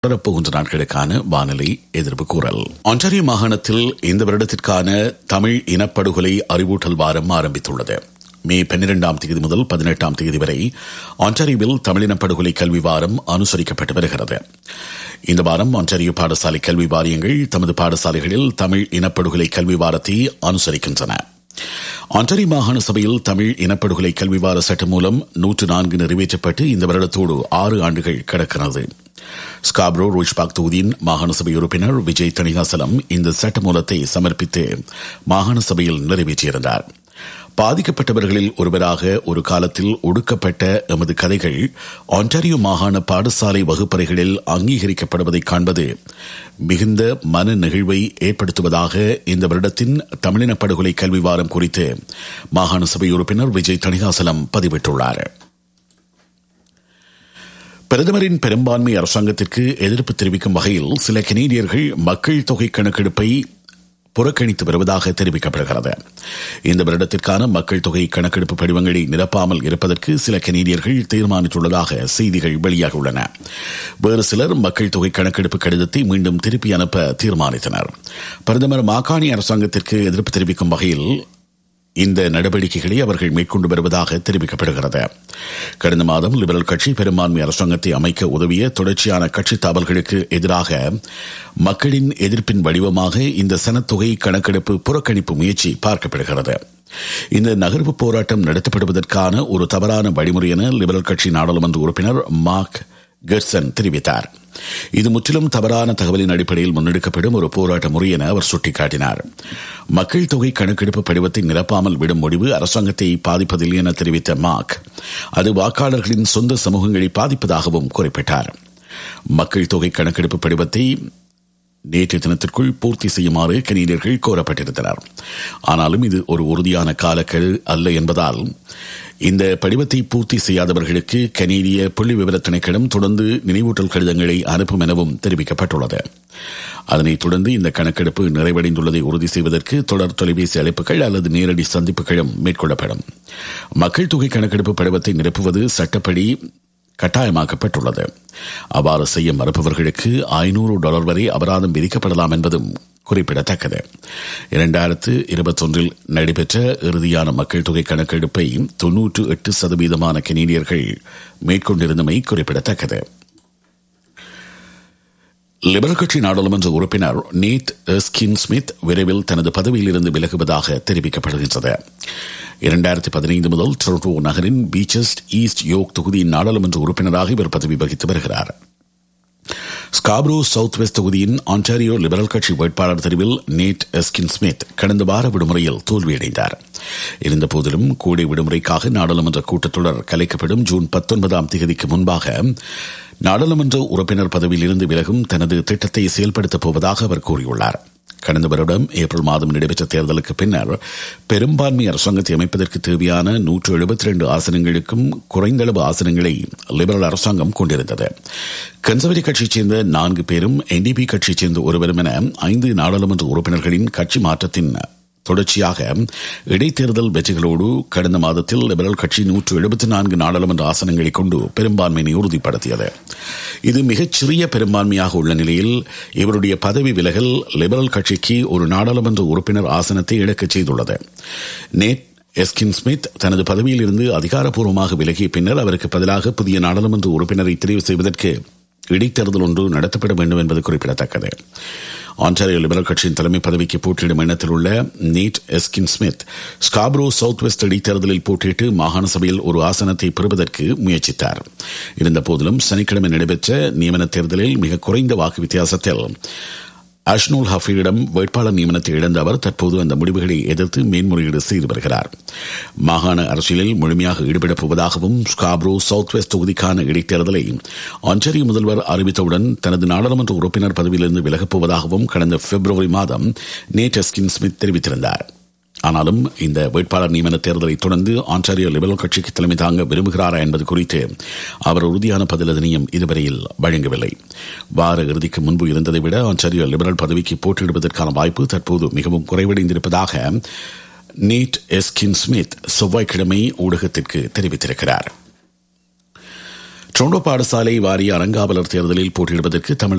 தொடரப்போகின்ற நாட்களுக்கான வானிலை எதிர்ப்பு கூறல் ஆன்டாரியோ மாகாணத்தில் இந்த வருடத்திற்கான தமிழ் இனப்படுகொலை அறிவூட்டல் வாரம் ஆரம்பித்துள்ளது மே பன்னிரெண்டாம் தேதி முதல் பதினெட்டாம் தேதி வரை ஆன்டாரியோவில் தமிழின படுகொலை கல்வி வாரம் அனுசரிக்கப்பட்டு வருகிறது இந்த வாரம் ஆன்டாரியோ பாடசாலை கல்வி வாரியங்கள் தமது பாடசாலைகளில் தமிழ் இனப்படுகொலை கல்வி வாரத்தை அனுசரிக்கின்றன ஆன்டாரி மாகாண சபையில் தமிழ் இனப்படுகொலை கல்வி வார சட்டம் மூலம் நூற்று நான்கு நிறைவேற்றப்பட்டு இந்த வருடத்தோடு ஆறு ஆண்டுகள் கடக்கிறது ஸ்காப்ரோ ரோஜ்பாக் தொகுதியின் மாகாண சபை உறுப்பினர் விஜய் தணிகாசலம் இந்த சட்ட மூலத்தை சமர்ப்பித்து மாகாண சபையில் நிறைவேற்றியிருந்தார் பாதிக்கப்பட்டவர்களில் ஒருவராக ஒரு காலத்தில் ஒடுக்கப்பட்ட எமது கதைகள் ஆன்டாரியோ மாகாண பாடசாலை வகுப்பறைகளில் அங்கீகரிக்கப்படுவதை காண்பது மிகுந்த மன நெகிழ்வை ஏற்படுத்துவதாக இந்த வருடத்தின் தமிழின படுகொலை கல்வி வாரம் குறித்து மாகாண சபை உறுப்பினர் விஜய் தணிகாசலம் பதிவிட்டுள்ளார் பிரதமரின் பெரும்பான்மை அரசாங்கத்திற்கு எதிர்ப்பு தெரிவிக்கும் வகையில் சில கனேடியர்கள் மக்கள் தொகை கணக்கெடுப்பை புறக்கணித்து வருவதாக தெரிவிக்கப்படுகிறது இந்த வருடத்திற்கான மக்கள் தொகை கணக்கெடுப்பு படிவங்களை நிரப்பாமல் இருப்பதற்கு சில கனேடியர்கள் தீர்மானித்துள்ளதாக செய்திகள் வெளியாகியுள்ளன வேறு சிலர் மக்கள் தொகை கணக்கெடுப்பு கடிதத்தை மீண்டும் திருப்பி அனுப்ப தீர்மானித்தனர் பிரதமர் மாகாணி அரசாங்கத்திற்கு எதிர்ப்பு தெரிவிக்கும் வகையில் இந்த நடவடிக்கைகளை அவர்கள் மேற்கொண்டு வருவதாக தெரிவிக்கப்படுகிறது கடந்த மாதம் லிபரல் கட்சி பெரும்பான்மை அரசாங்கத்தை அமைக்க உதவிய தொடர்ச்சியான கட்சி தாவல்களுக்கு எதிராக மக்களின் எதிர்ப்பின் வடிவமாக இந்த சனத்தொகை கணக்கெடுப்பு புறக்கணிப்பு முயற்சி பார்க்கப்படுகிறது இந்த நகர்வு போராட்டம் நடத்தப்படுவதற்கான ஒரு தவறான வழிமுறை என லிபரல் கட்சி நாடாளுமன்ற உறுப்பினர் மார்க் கெர்சன் தெரிவித்தார் இது முற்றிலும் தவறான தகவலின் அடிப்படையில் முன்னெடுக்கப்படும் ஒரு போராட்ட முறை என அவர் சுட்டிக்காட்டினார் மக்கள் தொகை கணக்கெடுப்பு படிவத்தை நிரப்பாமல் விடும் முடிவு அரசாங்கத்தை பாதிப்பதில்லை என தெரிவித்த மார்க் அது வாக்காளர்களின் சொந்த சமூகங்களை பாதிப்பதாகவும் குறிப்பிட்டார் மக்கள் தொகை கணக்கெடுப்பு படிவத்தை நேற்று தினத்திற்குள் பூர்த்தி செய்யுமாறு கனேடியர்கள் கோரப்பட்டிருந்தனர் ஆனாலும் இது ஒரு உறுதியான காலக்கெழு அல்ல என்பதால் இந்த படிவத்தை பூர்த்தி செய்யாதவர்களுக்கு கனேடிய புள்ளி விவர திணைக்களம் தொடர்ந்து நினைவூட்டல் கடிதங்களை அனுப்பும் எனவும் தெரிவிக்கப்பட்டுள்ளது அதனைத் தொடர்ந்து இந்த கணக்கெடுப்பு நிறைவடைந்துள்ளதை உறுதி செய்வதற்கு தொடர் தொலைபேசி அழைப்புகள் அல்லது நேரடி சந்திப்புகளும் மேற்கொள்ளப்படும் மக்கள் தொகை கணக்கெடுப்பு படிவத்தை நிரப்புவது சட்டப்படி கட்டாயமாக்கப்பட்டுள்ளது அவ்வாறு செய்ய மறுப்பவர்களுக்கு ஐநூறு டாலர் வரை அபராதம் விதிக்கப்படலாம் என்பதும் குறிப்பிடத்தக்கது இரண்டாயிரத்து இருபத்தொன்றில் நடைபெற்ற இறுதியான மக்கள் தொகை கணக்கெடுப்பை தொன்னூற்று எட்டு சதவீதமான கெனேடியர்கள் மேற்கொண்டிருந்தமை குறிப்பிடத்தக்கது லிபரல் கட்சி நாடாளுமன்ற உறுப்பினர் நீட் எஸ்கின் ஸ்மித் விரைவில் தனது பதவியிலிருந்து விலகுவதாக தெரிவிக்கப்படுகின்றது இரண்டாயிரத்தி பதினைந்து முதல் டொரண்டோ நகரின் பீச்சஸ்ட் ஈஸ்ட் யோக் தொகுதியின் நாடாளுமன்ற உறுப்பினராக இவர் பதவி வகித்து வருகிறார் ஸ்காப்ரோ சவுத் வெஸ்ட் தொகுதியின் ஆன்டாரியோ லிபரல் கட்சி வேட்பாளர் தெரிவில் நேட் எஸ்கின் ஸ்மித் கடந்த வார விடுமுறையில் தோல்வியடைந்தார் இருந்தபோதிலும் கூடை விடுமுறைக்காக நாடாளுமன்ற கூட்டத்தொடர் கலைக்கப்படும் ஜூன் பத்தொன்பதாம் தேதிக்கு முன்பாக நாடாளுமன்ற உறுப்பினர் பதவியில் இருந்து விலகும் தனது திட்டத்தை செயல்படுத்தப் போவதாக அவர் கூறியுள்ளார் கடந்த வருடம் ஏப்ரல் மாதம் நடைபெற்ற தேர்தலுக்கு பின்னர் பெரும்பான்மை அரசாங்கத்தை அமைப்பதற்கு தேவையான நூற்று எழுபத்தி ரெண்டு ஆசனங்களுக்கும் குறைந்தளவு ஆசனங்களை லிபரல் அரசாங்கம் கொண்டிருந்தது கன்சர்வேட்டிவ் கட்சியைச் சேர்ந்த நான்கு பேரும் என்டிபி கட்சியைச் சேர்ந்த ஒருவரும் என ஐந்து நாடாளுமன்ற உறுப்பினர்களின் கட்சி மாற்றத்தின் தொடர்ச்சியாக இடைத்தேர்தல் வெற்றிகளோடு கடந்த மாதத்தில் லிபரல் கட்சி நூற்று எழுபத்தி நான்கு நாடாளுமன்ற ஆசனங்களை கொண்டு பெரும்பான்மையினை உறுதிப்படுத்தியது இது மிகச்சிறிய பெரும்பான்மையாக உள்ள நிலையில் இவருடைய பதவி விலகல் லிபரல் கட்சிக்கு ஒரு நாடாளுமன்ற உறுப்பினர் ஆசனத்தை இழக்கச் செய்துள்ளது நேட் எஸ்கின் ஸ்மித் தனது பதவியில் இருந்து அதிகாரப்பூர்வமாக விலகிய பின்னர் அவருக்கு பதிலாக புதிய நாடாளுமன்ற உறுப்பினரை தெரிவு செய்வதற்கு இடைத்தேர்தல் ஒன்று நடத்தப்பட வேண்டும் என்பது குறிப்பிடத்தக்கது ஆன்டாரியோ லிபரல் கட்சியின் தலைமை பதவிக்கு போட்டியிடும் எண்ணத்தில் உள்ள Nate Erskine Smith Scarborough South West இடைத்தேர்தலில் போட்டியிட்டு மாகாண சபையில் ஒரு ஆசனத்தை பெறுவதற்கு முயற்சித்தார் இருந்தபோதிலும் சனிக்கிழமை நடைபெற்ற நியமன தேர்தலில் மிக குறைந்த வாக்கு வித்தியாசத்தில் அஷ்னூல் ஹஃபீரிடம் வேட்பாளர் நியமனத்தை இழந்த அவர் தற்போது அந்த முடிவுகளை எதிர்த்து மேன்முறையீடு செய்து வருகிறார் மாகாண அரசியலில் முழுமையாக ஈடுபடப் போவதாகவும் ஸ்காப்ரோ சவுத் வெஸ்ட் தொகுதிக்கான இடைத்தேர்தலை ஆன்டாரியோ முதல்வர் அறிவித்தவுடன் தனது நாடாளுமன்ற உறுப்பினர் பதவியிலிருந்து விலகப் போவதாகவும் கடந்த பிப்ரவரி மாதம் நேட் எஸ்கின் ஸ்மித் தெரிவித்திருந்தார் ஆனாலும் இந்த வேட்பாளர் நியமன தேர்தலை தொடர்ந்து ஆன்டாரியோ லிபரல் கட்சிக்கு தலைமை தாங்க விரும்புகிறாரா என்பது குறித்து அவர் உறுதியான பதிலதனையும் இதுவரையில் வழங்கவில்லை வார இறுதிக்கு முன்பு இருந்ததை விட ஆன்டாரியோ லிபரல் பதவிக்கு போட்டியிடுவதற்கான வாய்ப்பு தற்போது மிகவும் குறைவடைந்திருப்பதாக நீட் எஸ்கின் ஸ்மித் செவ்வாய்க்கிழமை ஊடகத்திற்கு தெரிவித்திருக்கிறார் டொரண்டோ பாடசாலை வாரிய அறங்காவலர் தேர்தலில் போட்டியிடுவதற்கு தமிழ்